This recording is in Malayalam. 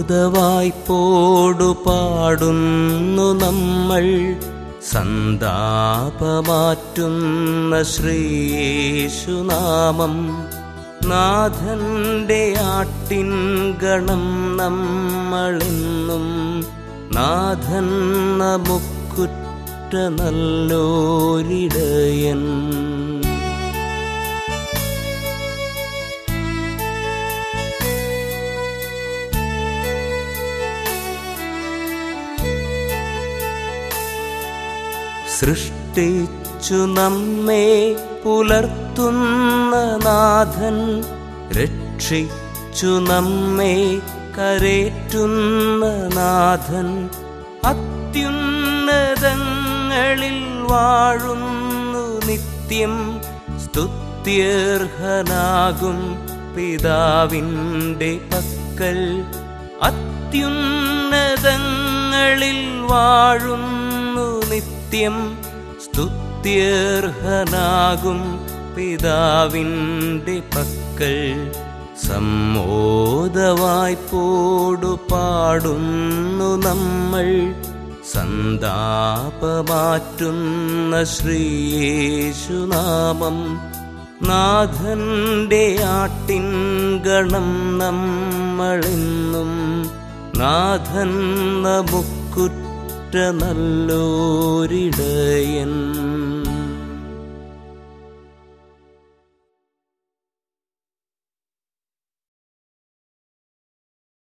മോദവായ്പോടു പാടുന്നു നമ്മൾ സന്താപമാറ്റുന്ന ശ്രീയേശുനാമം നാഥന്റെ ആട്ടിൻ ഗണം നമ്മളെന്നും നാഥൻ നമുക്കുറ്റ നല്ലോരിടയൻ സൃഷ്ടിച്ചു നമ്മെ പുലർത്തുന്ന നാഥൻ രക്ഷിച്ചു നമ്മെ കരേറ്റുന്ന നാഥൻ അത്യുന്നതങ്ങളിൽ വാഴുന്നു നിത്യം സ്തുത്യർഹനാകും പിതാവിൻ്റെ പക്കൽ അത്യുന്നതങ്ങളിൽ വാഴുന്നു നിത്യം സ്തുത്യർഹനാകും പിതാവിൻ്റെ പക്കൽ സമ്മോദവായ്പോടു പാടുന്നു നമ്മൾ സന്താപമാറ്റുന്ന ശ്രീയേശുനാമം നാഥന്റെ ആട്ടിൻ ഗണം നമ്മളെന്നും നാഥൻ നമുക്കുറ്റ നല്ലോരിടയൻ